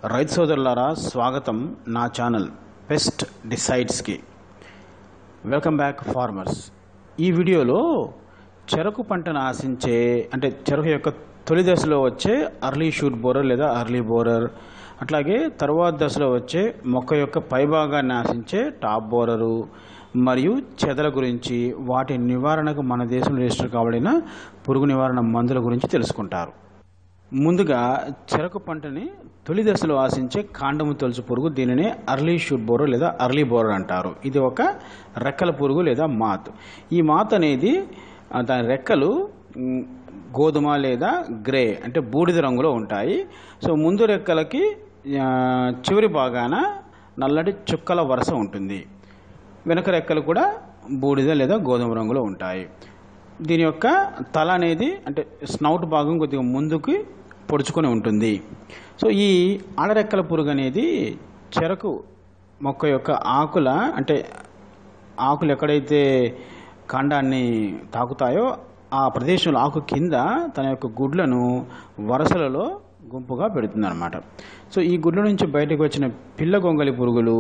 రైతు సోదరులారా స్వాగతం నా ఛానల్ పెస్ట్ డిసైడ్స్కి వెల్కమ్ బ్యాక్ ఫార్మర్స్ ఈ వీడియోలో చెరకు పంటను ఆశించే అంటే చెరకు యొక్క తొలి దశలో వచ్చే అర్లీ షూట్ బోరర్ లేదా అర్లీ బోరర్ అట్లాగే తరువాత దశలో వచ్చే మొక్క యొక్క పైభాగాన్ని ఆశించే టాప్ బోరరు మరియు చెదల గురించి వాటి నివారణకు మన దేశంలో రిజిస్టర్ కాబడిన పురుగు నివారణ మందుల గురించి తెలుసుకుంటారు ముందుగా చెరకు పంటని తొలి దశలో ఆశించే కాండము తొలుచు పురుగు దీనిని అర్లీ షూట్ బోరర్ లేదా అర్లీ బోరర్ అంటారు ఇది ఒక రెక్కల పురుగు లేదా మాత్ ఈ మాత్ అనేది ఆ, దాని రెక్కలు మ్, గోధుమ లేదా గ్రే అంటే బూడిద రంగులో ఉంటాయి సో ముందు రెక్కలకి ఆ, చివరి భాగాన నల్లటి చుక్కల వరుస ఉంటుంది వెనక రెక్కలు కూడా బూడిద లేదా గోధుమ రంగులో ఉంటాయి దీని యొక్క తల అనేది అంటే స్నౌట్ భాగం కొద్దిగా ముందుకి పొడుచుకొని ఉంటుంది సో ఈ ఆడరెక్కల పురుగు అనేది చెరకు మొక్క యొక్క ఆకుల అంటే ఆకులు ఎక్కడైతే కాండాన్ని తాకుతాయో ఆ ప్రదేశంలో ఆకు కింద తన యొక్క గుడ్లను వరుసలలో గుంపుగా పెడుతుంది అనమాట సో ఈ గుడ్ల నుంచి బయటకు వచ్చిన పిల్ల గొంగలి పురుగులు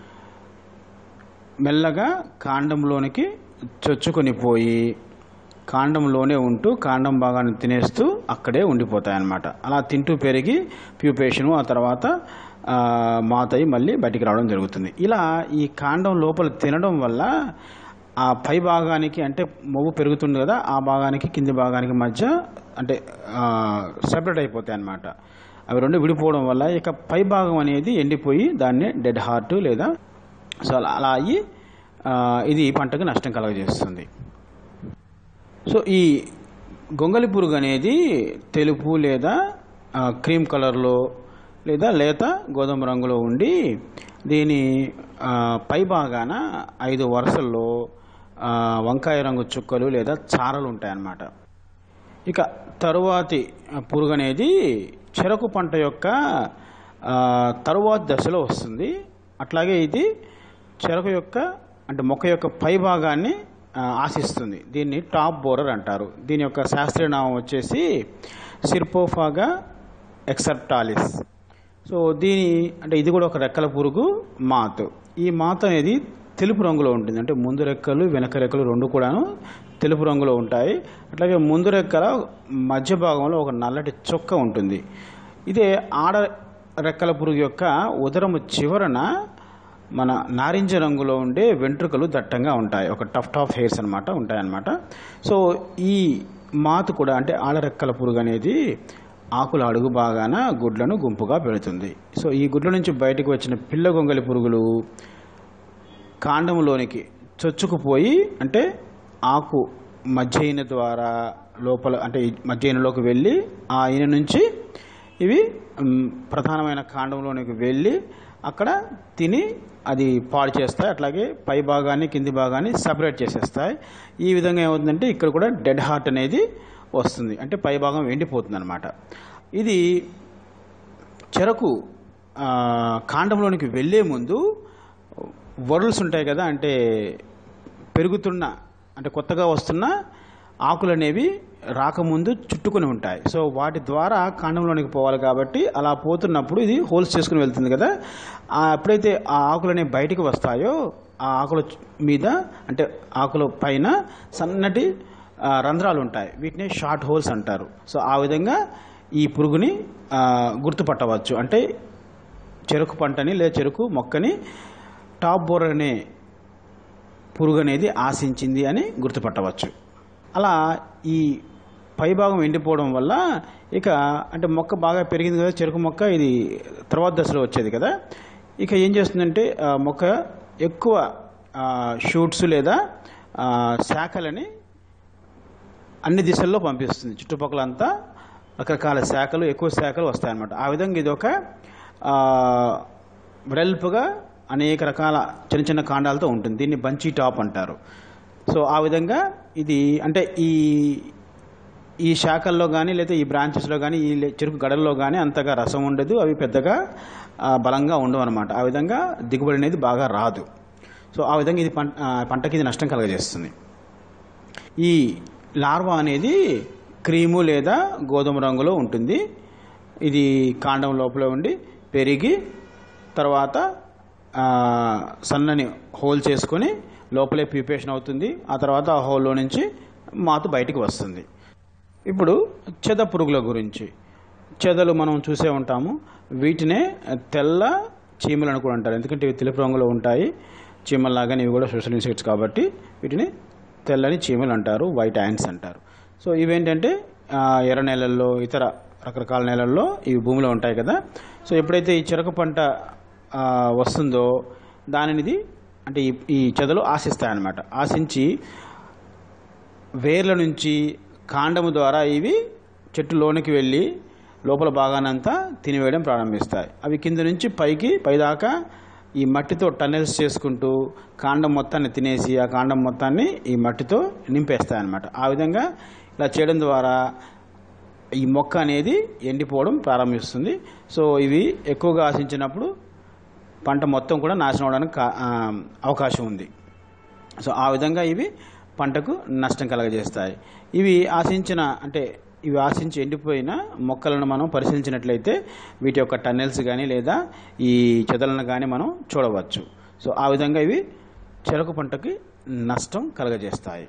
మెల్లగా కాండంలోనికి చొచ్చుకొని పోయి కాండంలోనే ఉంటూ కాండం భాగాన్ని తినేస్తూ అక్కడే ఉండిపోతాయి అన్నమాట అలా తింటూ పెరిగి ప్యూపేషను ఆ తర్వాత ఆ, మాతయి మళ్ళీ బయటికి రావడం జరుగుతుంది ఇలా ఈ కాండం లోపల తినడం వల్ల ఆ పై భాగానికి అంటే మొవ్వు పెరుగుతుంది కదా ఆ భాగానికి కింది భాగానికి మధ్య అంటే సెపరేట్ అయిపోతాయి అన్నమాట అవి రెండు విడిపోవడం వల్ల ఇక పై భాగం అనేది ఎండిపోయి దాన్ని డెడ్ హార్ట్ లేదా సో అలా అలా అయ్యి ఆ, ఇది పంటకు నష్టం కలగజేస్తుంది సో ఈ గొంగలి పురుగు అనేది తెలుపు లేదా ఆ, క్రీమ్ కలర్లో లేదా లేత గోధుమ రంగులో ఉండి దీని ఆ, పై భాగాన ఐదు వరుసల్లో ఆ, వంకాయ రంగు చుక్కలు లేదా చారలు ఉంటాయన్నమాట ఇక తరువాతి పురుగు అనేది చెరకు పంట యొక్క ఆ, తరువాతి దశలో వస్తుంది అట్లాగే ఇది చెరకు యొక్క అంటే మొక్క యొక్క పై భాగాన్ని ఆ, ఆశిస్తుంది దీన్ని టాప్ బోరర్ అంటారు దీని యొక్క శాస్త్రీయ నామం వచ్చేసి సిర్పోఫాగా ఎక్సెప్టాలిస్ సో దీని అంటే ఇది కూడా ఒక రెక్కల పురుగు మాత్ ఈ మాత్ అనేది తెలుపు రంగులో ఉంటుంది అంటే ముందు రెక్కలు వెనక రెక్కలు రెండు కూడాను తెలుపు రంగులో ఉంటాయి అట్లాగే ముందు రెక్కల మధ్య భాగంలో ఒక నల్లటి చొక్క ఉంటుంది ఇదే ఆడ రెక్కల పురుగు యొక్క ఉదరము చివరన మన నారింజ రంగులో ఉండే వెంట్రుకలు దట్టంగా ఉంటాయి ఒక టఫ్ టఫ్ హెయిర్స్ అనమాట ఉంటాయన్నమాట సో ఈ మాతు కూడా అంటే ఆడరెక్కల పురుగు అనేది ఆకుల అడుగు భాగాన గుడ్లను గుంపుగా పెడుతుంది సో ఈ గుడ్ల నుంచి బయటకు వచ్చిన పిల్ల గొంగలి పురుగులు కాండంలోనికి చొచ్చుకుపోయి అంటే ఆకు మధ్య ఈన ద్వారా లోపల అంటే ఈ మధ్య ఈనలోకి వెళ్ళి ఆ ఈన నుంచి ఇవి మ్, ప్రధానమైన కాండంలోనికి వెళ్ళి అక్కడ తిని అది పాడు చేస్తాయి అట్లాగే పై భాగాన్ని కింది భాగాన్ని సపరేట్ చేసేస్తాయి ఈ విధంగా ఏమవుతుందంటే ఇక్కడ కూడా డెడ్ హార్ట్ అనేది వస్తుంది అంటే పై భాగం ఎండిపోతుంది అనమాట ఇది చెరకు ఆ, కాండంలోనికి వెళ్ళే ముందు వరల్స్ ఉంటాయి కదా అంటే పెరుగుతున్న అంటే కొత్తగా వస్తున్న ఆకులు అనేవి రాకముందు చుట్టుకొని ఉంటాయి సో వాటి ద్వారా కాండంలోనికి పోవాలి కాబట్టి అలా పోతున్నప్పుడు ఇది హోల్స్ చేసుకుని వెళ్తుంది కదా ఆ ఎప్పుడైతే ఆ ఆకులు అనేవి బయటికి వస్తాయో ఆ ఆకుల చు- మీద అంటే ఆకుల పైన సన్నటి ఆ, రంధ్రాలు ఉంటాయి వీటిని షార్ట్ హోల్స్ అంటారు సో ఆ విధంగా ఈ పురుగుని ఆ, గుర్తుపట్టవచ్చు అంటే చెరుకు పంటని లేదా చెరుకు మొక్కని టాప్ బోర్ అనే పురుగు అనేది ఆశించింది అని గుర్తుపట్టవచ్చు అలా ఈ పైభాగం ఎండిపోవడం వల్ల ఇక అంటే మొక్క బాగా పెరిగింది కదా చెరుకు మొక్క ఇది తర్వాత దశలో వచ్చేది కదా ఇక ఏం చేస్తుందంటే ఆ మొక్క ఎక్కువ షూట్స్ లేదా ఆ, శాఖలని అన్ని దిశల్లో పంపిస్తుంది చుట్టుపక్కల అంతా రకరకాల శాఖలు ఎక్కువ శాఖలు వస్తాయన్నమాట ఆ విధంగా ఇది ఒక ఆ, వెడల్పుగా అనేక రకాల చిన్న చిన్న కాండాలతో ఉంటుంది దీన్ని బంచీ టాప్ అంటారు సో ఆ విధంగా ఇది అంటే ఈ ఈ శాఖల్లో కానీ లేదా ఈ బ్రాంచెస్లో కానీ ఈ లే- చెరుకు గడల్లో కానీ అంతగా రసం ఉండదు అవి పెద్దగా ఆ, బలంగా ఉండవు అనమాట ఆ విధంగా దిగుబడి అనేది బాగా రాదు సో ఆ విధంగా ఇది పంట ఆ, పంటకి ఇది నష్టం కలగజేస్తుంది ఈ లార్వా అనేది క్రీము లేదా గోధుమ రంగులో ఉంటుంది ఇది కాండం లోపల ఉండి పెరిగి తర్వాత ఆ, సన్నని హోల్ చేసుకొని లోపలే ప్యూపేషన్ అవుతుంది ఆ తర్వాత ఆ హోల్లో నుంచి మాతు బయటికి వస్తుంది ఇప్పుడు చెద పురుగుల గురించి చెదలు మనం చూసే ఉంటాము వీటినే తెల్ల చీమలు అని కూడా అంటారు ఎందుకంటే ఇవి తెలుపు రంగులో ఉంటాయి చీమల్లాగానే ఇవి కూడా సోషల్ ఇన్సెక్ట్స్ కాబట్టి వీటిని తెల్లని చీమలు అంటారు వైట్ యాండ్స్ అంటారు సో ఇవేంటంటే ఆ, ఎర్ర నేలల్లో ఇతర రకరకాల నేలల్లో ఇవి భూమిలో ఉంటాయి కదా సో ఎప్పుడైతే ఈ చెరకు పంట ఆ, వస్తుందో దానినిది అంటే ఈ ఈ చెదలు ఆశిస్తాయన్నమాట ఆశించి వేర్ల నుంచి కాండము ద్వారా ఇవి చెట్టు లోనికి వెళ్ళి లోపల భాగానంతా తినివేయడం ప్రారంభిస్తాయి అవి కింద నుంచి పైకి పైదాకా ఈ మట్టితో టన్నెల్స్ చేసుకుంటూ కాండం మొత్తాన్ని తినేసి ఆ కాండం మొత్తాన్ని ఈ మట్టితో నింపేస్తాయి అన్నమాట ఆ విధంగా ఇలా చేయడం ద్వారా ఈ మొక్క అనేది ఎండిపోవడం ప్రారంభిస్తుంది సో ఇవి ఎక్కువగా ఆశించినప్పుడు పంట మొత్తం కూడా నాశనం అవడానికి కా- ఆ, అవకాశం ఉంది సో ఆ విధంగా ఇవి పంటకు నష్టం కలగజేస్తాయి ఇవి ఆశించిన అంటే ఇవి ఆశించి ఎండిపోయిన మొక్కలను మనం పరిశీలించినట్లయితే వీటి యొక్క టన్నెల్స్ కానీ లేదా ఈ చెదలను కానీ మనం చూడవచ్చు సో ఆ విధంగా ఇవి చెరకు పంటకి నష్టం కలగజేస్తాయి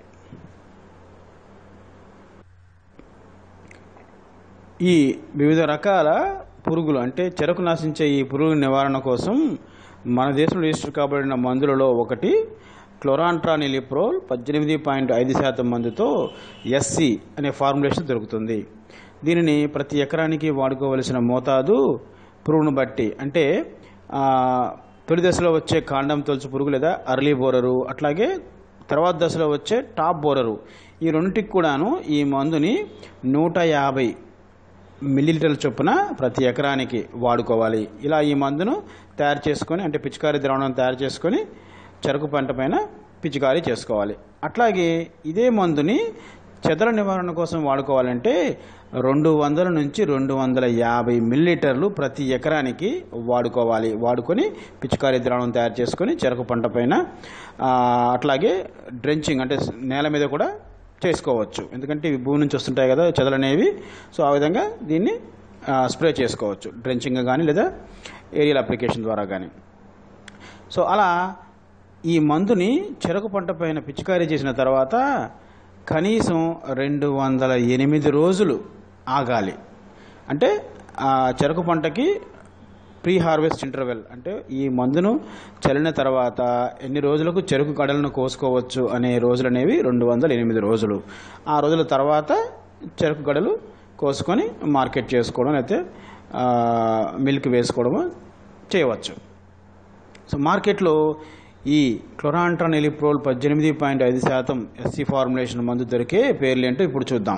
ఈ వివిధ రకాల పురుగులు అంటే చెరకు నాశించే ఈ పురుగు నివారణ కోసం మన దేశంలో రిజిస్టర్ కాబడిన మందులలో ఒకటి క్లోరాంట్రానిలిప్రోల్ పద్దెనిమిది పాయింట్ ఐదు శాతం మందుతో ఎస్సి అనే ఫార్ములేషన్ దొరుకుతుంది దీనిని ప్రతి ఎకరానికి వాడుకోవలసిన మోతాదు పురుగును బట్టి అంటే ఆ, తొలి దశలో వచ్చే కాండం తొలుచు పురుగు లేదా అర్లీ బోరరు అట్లాగే తర్వాత దశలో వచ్చే టాప్ బోరరు ఈ రెండింటికి కూడాను ఈ మందుని నూట యాభై మిల్లీలీటర్ల చొప్పున ప్రతి ఎకరానికి వాడుకోవాలి ఇలా ఈ మందును తయారు చేసుకొని అంటే పిచికారీ ద్రావణం తయారు చేసుకొని చెరకు పంట పైన పిచికారీ చేసుకోవాలి అట్లాగే ఇదే మందుని చెదల నివారణ కోసం వాడుకోవాలంటే రెండు వందల నుంచి రెండు వందల యాభై మిల్లీలీటర్లు ప్రతి ఎకరానికి వాడుకోవాలి వాడుకొని పిచికారీ ద్రావణం తయారు చేసుకొని చెరకు పంట పైన ఆ, అట్లాగే డ్రెంచింగ్ అంటే నేల మీద కూడా చేసుకోవచ్చు ఎందుకంటే ఇవి భూమి నుంచి వస్తుంటాయి కదా చెదలు అనేవి సో ఆ విధంగా దీన్ని ఆ, స్ప్రే చేసుకోవచ్చు డ్రెంచింగ్ కానీ లేదా ఏరియల్ అప్లికేషన్ ద్వారా కానీ సో అలా ఈ మందుని చెరకు పంట పైన పిచికారీ చేసిన తర్వాత కనీసం రెండు వందల ఎనిమిది రోజులు ఆగాలి అంటే ఆ చెరకు పంటకి ప్రీ హార్వెస్ట్ ఇంటర్వెల్ అంటే ఈ మందును చల్లిన తర్వాత ఎన్ని రోజులకు చెరుకు కడలను కోసుకోవచ్చు అనే రోజులు అనేవి రెండు వందల ఎనిమిది రోజులు ఆ రోజుల తర్వాత చెరుకు గడలు కోసుకొని మార్కెట్ చేసుకోవడం లేకపోతే ఆ, మిల్క్ వేసుకోవడము చేయవచ్చు సో మార్కెట్లో ఈ క్లోరాంట్రాన్ ఎలిప్రోల్ పద్దెనిమిది పాయింట్ ఐదు శాతం ఎస్సీ ఫార్ములేషన్ మందు దొరికే పేర్లు ఏంటో ఇప్పుడు చూద్దాం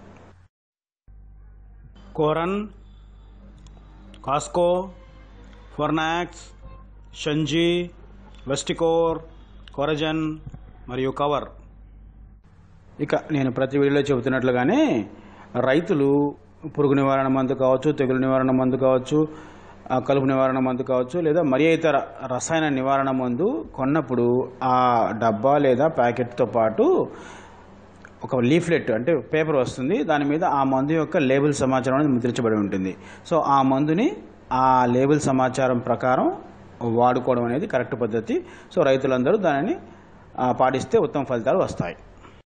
కోరన్ కాస్కో ఫొర్నాక్స్ షంజీ వెస్టికోర్ కొరజన్ మరియు కవర్ ఇక నేను ప్రతి వీడియోలో చెబుతున్నట్లుగానే రైతులు పురుగు నివారణ మందు కావచ్చు తెగులు నివారణ మందు కావచ్చు ఆ, కలుపు నివారణ మందు కావచ్చు లేదా మరి ఇతర రసాయన నివారణ మందు కొన్నప్పుడు ఆ డబ్బా లేదా ప్యాకెట్తో పాటు ఒక లీఫ్లెట్ అంటే పేపర్ వస్తుంది దాని మీద ఆ మందు యొక్క లేబుల్ సమాచారం అనేది ముద్రించబడి ఉంటుంది సో ఆ మందుని ఆ లేబుల్ సమాచారం ప్రకారం వాడుకోవడం అనేది కరెక్ట్ పద్ధతి సో రైతులందరూ దానిని ఆ, పాటిస్తే ఉత్తమ ఫలితాలు వస్తాయి